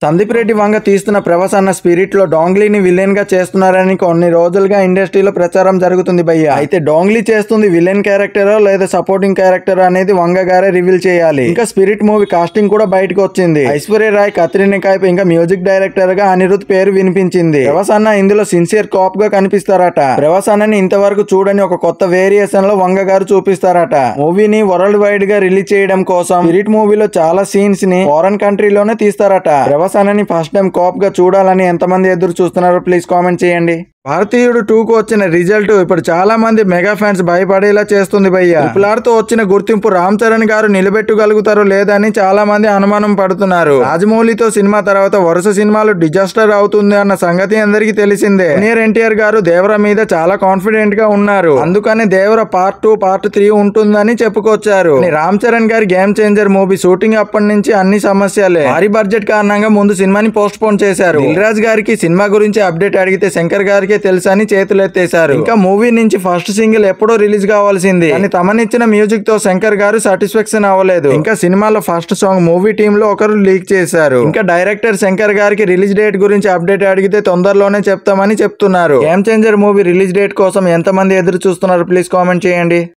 సందీప్ రెడ్డి వంగ తీస్తున్న ప్రభాస్ అన్న స్పిరిట్ లో డోంగ్లీని విలన్ గా చేస్తున్నారని కొన్ని రోజులుగా ఇండస్ట్రీలో ప్రచారం జరుగుతుంది భయ్య అయితే డోంగ్లీ చేస్తుంది విలన్ క్యారెక్టర్ లేదా సపోర్టింగ్ క్యారెక్టర్ అనేది వంగ గారే రివీల్ చేయాలి ఇంకా స్పిరిట్ మూవీ కాస్టింగ్ కూడా బయటకు వచ్చింది ఐశ్వర్య రాయ్ కత్రిని కైప్ ఇంకా మ్యూజిక్ డైరెక్టర్ గా అనిరుద్ పేరు వినిపించింది ప్రభాస్ అన్న ఇందులో సిన్సియర్ కాప్ గా కనిపిస్తారట ప్రభాస్ అన్నని ఇంతవరకు చూడని ఒక కొత్త వేరియేషన్ లో వంగ గారు చూపిస్తారట మూవీని వరల్డ్ వైడ్ గా రిలీజ్ చేయడం కోసం స్పిరిట్ మూవీలో చాలా సీన్స్ ని ఫారెన్ కంట్రీలోనే తీస్తారట ప్రభాస్ అన్నని ఫస్ట్ టైం కాప్ గా చూడాలని ఎంతమంది ఎదురు చూస్తున్నారో ప్లీజ్ కామెంట్ చేయండి భారతీయుడు టూ కు వచ్చిన రిజల్ట్ ఇప్పుడు చాలా మంది మెగా ఫ్యాన్స్ భయపడేలా చేస్తుంది భయ్య తో వచ్చిన గుర్తింపు రామ్ చరణ్ గారు నిలబెట్టగలుగుతారో లేదని చాలా మంది అనుమానం పడుతున్నారు రాజమౌళితో సినిమా తర్వాత వరుస సినిమాలు డిజాస్టర్ అవుతుంది అన్న సంగతి అందరికీ తెలిసిందే సీనియర్ ఎన్టీఆర్ గారు దేవర మీద చాలా కాన్ఫిడెంట్ గా ఉన్నారు అందుకని Devara part two part three ఉంటుందని చెప్పుకొచ్చారు కానీ రామ్ చరణ్ గారి గేమ్ చేంజర్ మూవీ షూటింగ్ అప్పటి నుంచి అన్ని సమస్యలే భారీ బడ్జెట్ కారణంగా ముందు సినిమాని పోస్ట్ పోన్ చేశారు దిల్ గారికి సినిమా గురించి అప్డేట్ అడిగితే శంకర్ గారికి తెలుసని చేతులెత్తేశారు ఇంకా మూవీ నుంచి ఫస్ట్ సింగిల్ ఎప్పుడో రిలీజ్ కావాల్సింది కానీ తమనిచ్చిన మ్యూజిక్ తో శంకర్ గారు సాటిస్ఫాక్షన్ అవ్వలేదు ఇంకా సినిమాలో ఫస్ట్ సాంగ్ మూవీ టీమ్ లో ఒకరు లీక్ చేశారు ఇంకా డైరెక్టర్ శంకర్ గారికి రిలీజ్ డేట్ గురించి అప్డేట్ అడిగితే తొందరలోనే చెప్తామని చెప్తున్నారు game changer movie release date కోసం ఎంతమంది ఎదురు చూస్తున్నారు ప్లీజ్ కామెంట్ చేయండి